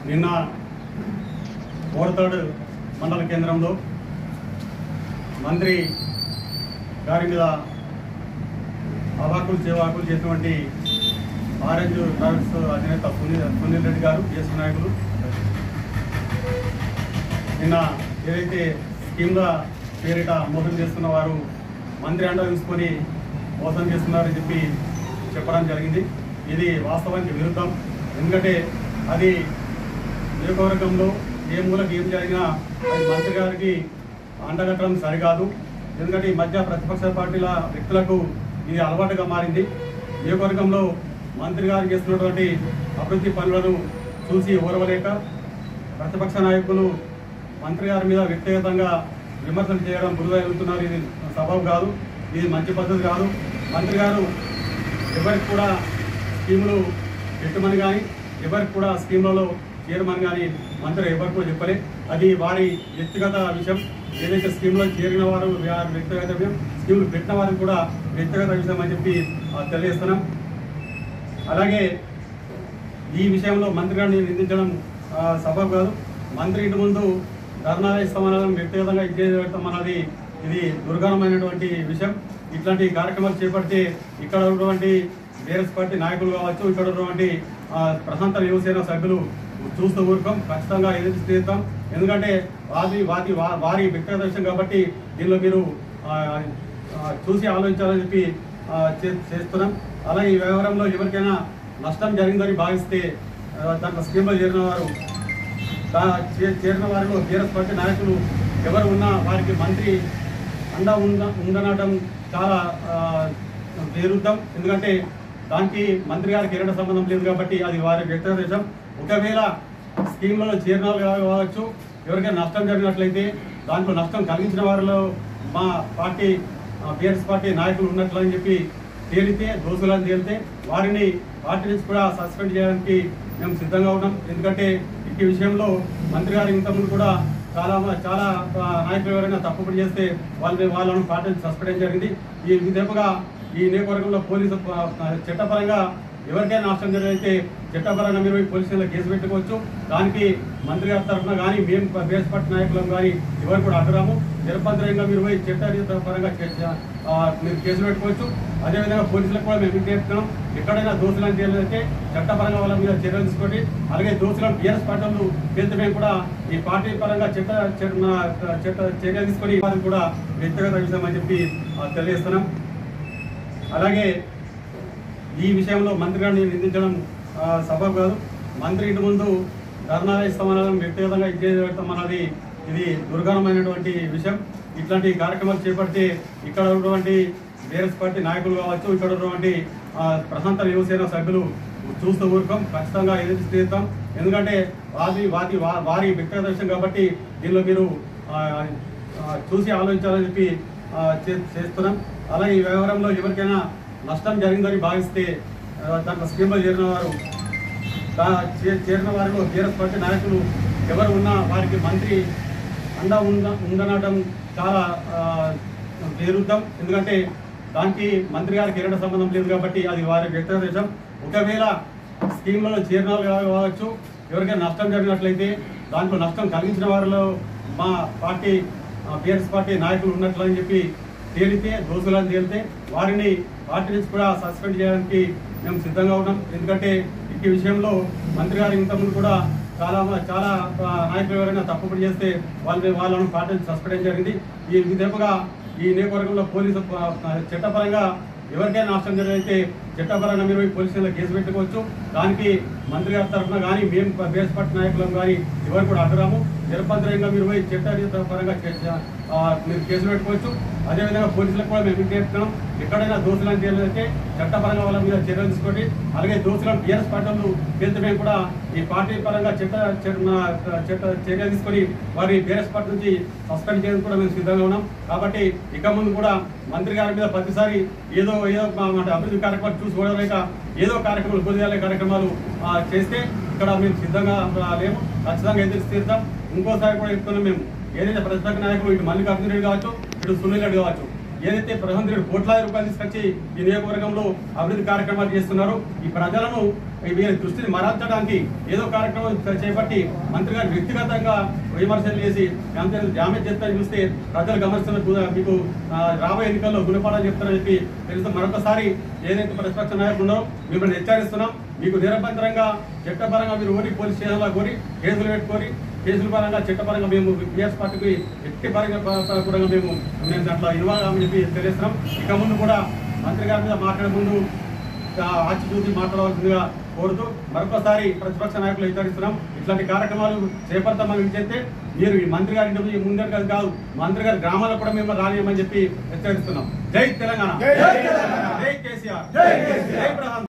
నిన్న ఓరతాడు మండల కేంద్రంలో మంత్రి గారి మీద అవాకులు చేవాకులు చేసినటువంటి ఆరెంజ్ ట్రావెల్స్ అధినేత సునీల్ సునీల్ రెడ్డి గారు బీఎస్పీ నాయకులు నిన్న ఏదైతే స్కీమ్ల పేరిట మోసం చేస్తున్న వారు మంత్రి అండ తీసుకొని మోసం చేస్తున్నారని చెప్పి చెప్పడం జరిగింది ఇది వాస్తవానికి విరుద్ధం ఎందుకంటే అది నియోజకవర్గంలో ఏ మూలకు ఏం జరిగినా అది మంత్రి గారికి అండగట్టడం సరికాదు ఎందుకంటే ఈ మధ్య ప్రతిపక్ష పార్టీల వ్యక్తులకు ఇది అలవాటుగా మారింది నియోజకవర్గంలో మంత్రి గారు చేస్తున్నటువంటి అభివృద్ధి పనులను చూసి ఓర్వలేక ప్రతిపక్ష నాయకులు మంత్రి గారి మీద వ్యక్తిగతంగా విమర్శలు చేయడం బురద వెళ్తున్నారు ఇది సబబు కాదు ఇది మంచి పద్ధతి కాదు మంత్రి గారు ఎవరికి కూడా స్కీములు పెట్టమని కానీ ఎవరికి కూడా స్కీములలో చేరమని కానీ మంత్రి ఎవరికి కూడా చెప్పలే అది వారి వ్యక్తిగత విషయం ఏదైతే స్కీమ్లో చేరిన వారు వారి వ్యక్తిగత విషయం స్కీములు పెట్టిన వారికి కూడా వ్యక్తిగత విషయం అని చెప్పి ఆ, తెలియజేస్తున్నాం అలాగే ఈ విషయంలో మంత్రి గారిని నిందించడం ఆ, సబబు కాదు మంత్రి ఇంటి ముందు ధర్నా ఇస్తామనడం వ్యక్తిగతంగా ఇచ్చేస్తామన్నది ఇది దుర్గణమైనటువంటి విషయం ఇట్లాంటి కార్యక్రమాలు చేపడితే ఇక్కడ ఉన్నటువంటి బీఆర్ఎస్ పార్టీ నాయకులు కావచ్చు ఇక్కడ ఉన్నటువంటి ఆ, ప్రశాంత యువసేన సభ్యులు చూస్తూ ఊరుకోం ఖచ్చితంగా ఎదురు తీరుతాం ఎందుకంటే వారి వారి వా- వారి వ్యక్తిగత విషయం కాబట్టి దీనిలో మీరు ఆ, ఆ, చూసి ఆలోచించాలని చెప్పి ఆ, చే- చేస్తున్నాం అలాగే ఈ వ్యవహారంలో ఎవరికైనా నష్టం జరిగిందని భావిస్తే ఆ, దాంట్లో స్కీమ్లో చేరిన వారు దా- చే- చేరిన వారిలో బీఆర్ఎస్ పార్టీ నాయకులు ఎవరు ఉన్నా వారికి మంత్రి అండ ఉంద ఉండనడం చాలా ఆ, విరుద్ధం ఎందుకంటే దానికి మంత్రి గారికి ఎరడ సంబంధం లేదు కాబట్టి అది వారి వ్యక్తిగత విషయం ఒకవేళ స్కీమ్లలో చేరిన వాళ్ళు కావచ్చు ఎవరికైనా నష్టం జరిగినట్లయితే దాంట్లో నష్టం కలిగించిన వారిలో మా పార్టీ బీఆర్ఎస్ పార్టీ నాయకులు ఉన్నట్లు అని చెప్పి తేలితే దోషులని తేలితే వారిని పార్టీ నుంచి కూడా సస్పెండ్ చేయడానికి మేము సిద్ధంగా ఉన్నాం ఎందుకంటే ఈ విషయంలో మంత్రి గారు ఇంతకుముందు కూడా చాలా మ- చాలా ఆ, నాయకులు ఎవరైనా తప్పుపడి చేస్తే వాళ్ళని వాళ్ళను పార్టీ నుంచి సస్పెండ్ జరిగింది ఈ విధంగా ఈ నియోజకవర్గంలో పోలీసు ప- ప- చట్టపరంగా ఎవరికైనా నష్టం జరిగితే చట్టపరంగా మీరు పోయి పోలీస్ స్టేషన్లో కేసు పెట్టుకోవచ్చు దానికి మంత్రి గారి తరఫున కానీ మేము బీఎస్ పార్టీ నాయకులం కానీ ఎవరు కూడా అడ్డురాము నిరభద్రంగా మీరు పోయి చట్ట పరంగా చే- ఆ, మీరు కేసులు పెట్టుకోవచ్చు అదేవిధంగా పోలీసులకు కూడా మేము విజ్ఞప్తున్నాం ఎక్కడైనా దోషులను తేలితే చట్టపరంగా వాళ్ళ మీద చర్యలు తీసుకోండి అలాగే దోషులను బీఆర్ఎస్ పార్టీలు పేరుతో మేము కూడా ఈ పార్టీ పరంగా చట్ట చట్ట చట్ట చర్యలు తీసుకొని వారికి కూడా వ్యక్తిగత విషయం అని చెప్పి ఆ, తెలియజేస్తున్నాం అలాగే ఈ విషయంలో మంత్రి గారిని నిందించడం ఆ, సబబు కాదు మంత్రి ఇంటి ముందు ధర్నా ఇస్తామనడం వ్యక్తిగతంగా ఇచ్చేస్తామన్నది ఇది దుర్గణమైనటువంటి విషయం ఇట్లాంటి కార్యక్రమాలు చేపడితే ఇక్కడ ఉన్నటువంటి బీఆర్ఎస్ పార్టీ నాయకులు కావచ్చు ఇక్కడ ఉన్నటువంటి ఆ, ప్రశాంత యువసేన సభ్యులు చూస్తూ ఊరుకోం ఖచ్చితంగా ఎదురు తీరుతాం ఎందుకంటే వారి వారి వా- వారి వ్యక్తిగత విషయం కాబట్టి దీనిలో మీరు ఆ, ఆ, చూసి ఆలోచించాలని చెప్పి ఆ, చే- చేస్తున్నాం అలాగే ఈ వ్యవహారంలో ఎవరికైనా నష్టం జరిగిందని భావిస్తే ఆ, దాంట్లో స్కీమ్లో చేరిన వారు దా- చే- చేరిన వారిలో బీఆర్ఎస్ పార్టీ నాయకులు ఎవరు ఉన్నా వారికి మంత్రి అండ ఉంద ఉండనడం చాలా ఆ, విరుద్ధం ఎందుకంటే దానికి మంత్రి గారికి ఎరడ సంబంధం లేదు కాబట్టి అది వారి వ్యక్తిగత విషయం ఒకవేళ స్కీమ్లలో చేరిన వాళ్ళు కావచ్చు ఎవరికైనా నష్టం జరిగినట్లయితే దాంట్లో నష్టం కలిగించిన వారిలో మా పార్టీ బీఆర్ఎస్ పార్టీ నాయకులు ఉన్నట్లు అని చెప్పి తేలితే దోషులని తేలితే వారిని పార్టీ నుంచి కూడా సస్పెండ్ చేయడానికి మేము సిద్ధంగా ఉన్నాం ఎందుకంటే ఈ విషయంలో మంత్రి గారు ఇంతకుముందు కూడా చాలా మ- చాలా ఆ, నాయకులు ఎవరైనా తప్పుపడి చేస్తే వాళ్ళని వాళ్ళను పార్టీ నుంచి సస్పెండ్ జరిగింది ఈ విధంగా ఈ నియోజకవర్గంలో పోలీసు ప- ప- చట్టపరంగా ఎవరికైనా నష్టం జరిగితే చట్టపరంగా మీరు పోయి పోలీస్ స్టేషన్లో కేసు పెట్టుకోవచ్చు దానికి మంత్రి గారి తరఫున కానీ మేము బీఎస్ పార్టీ నాయకులం కానీ ఎవరు కూడా అడ్డురాము నిరభద్రంగా మీరు పోయి చట్ట పరంగా చే- ఆ, మీరు కేసులు పెట్టుకోవచ్చు అదేవిధంగా పోలీసులకు కూడా మేము విజ్ఞప్తున్నాం ఎక్కడైనా దోషులను తేలితే చట్టపరంగా వాళ్ళ మీద చర్యలు తీసుకోండి అలాగే దోషులను బీఆర్ఎస్ పార్టీలు పేరుతో మేము కూడా ఈ పార్టీ పరంగా చట్ట చట్ట చట్ట చర్యలు తీసుకొని వారి బీఆర్ఎస్ పార్టీ నుంచి సస్పెండ్ చేయడానికి కూడా మేము సిద్ధంగా ఉన్నాం కాబట్టి ఇక ముందు కూడా మంత్రి గారి మీద ప్రతిసారి ఏదో ఏదో మా- మా అభివృద్ధి కార్యక్రమాలు చూసి చూడలేక ఏదో కార్యక్రమాలు బుద్ధియాలే కార్యక్రమాలు ఆ, చేస్తే ఇక్కడ మేము సిద్ధంగా ఆ, లేము ఖచ్చితంగా ఎదురు తీరుతాం ఇంకోసారి కూడా చెప్తున్నాం మేము ఏదైతే ప్రతిపక్ష నాయకులు ఇటు మల్లికార్జున రెడ్డి కావచ్చు ఇటు సునీల్ రెడ్డి కావచ్చు ఏదైతే ప్రధానమంత్రి కోట్లాది రూపాయలు తీసుకొచ్చి ఈ నియోజకవర్గంలో అభివృద్ధి కార్యక్రమాలు చేస్తున్నారు ఈ ప్రజలను వీరి దృష్టిని మరల్చడానికి ఏదో కార్యక్రమం చేపట్టి మంత్రి గారు వ్యక్తిగతంగా విమర్శలు చేసి అంతే డ్యామేజ్ చేస్తారని చూస్తే ప్రజలు గమనిస్తున్న మీకు ఆ, రాబోయే ఎన్నికల్లో గుణపాఠాలు చెప్తారని చెప్పి తెలుసు మరొకసారి ఏదైతే ప్రతిపక్ష నాయకులు ఉన్నారో మిమ్మల్ని హెచ్చరిస్తున్నాం మీకు నిరభ్యంతరంగా చట్టపరంగా మీరు ఓడి పోలీస్ స్టేషన్లో కోరి కేసులు పెట్టుకొని కేసుల పరంగా చట్టపరంగా మేము బిఎస్ పార్టీకి ఎట్టి పరంగా ప- పరంగా మేము మేము దాంట్లో ఇన్వాల్వ్ అని చెప్పి తెలియస్తున్నాం ఇక ముందు కూడా మంత్రి గారి మీద మాట్లాడే ముందు ఆ, ఆచి చూసి మాట్లాడవలసిందిగా కోరుతూ మరొకసారి ప్రతిపక్ష నాయకులు హెచ్చరిస్తున్నాం ఇట్లాంటి కార్యక్రమాలు చేపడతామని చెప్తే మీరు ఈ మంత్రి గారి ఇంటి ముందర కాదు కాదు మంత్రి గారి గ్రామాలకు కూడా మేము రానియమని చెప్పి హెచ్చరిస్తున్నాం జై తెలంగాణ జై తెలంగాణ. జై కేసీఆర్ జై కేసీఆర్. జై ప్రధాన్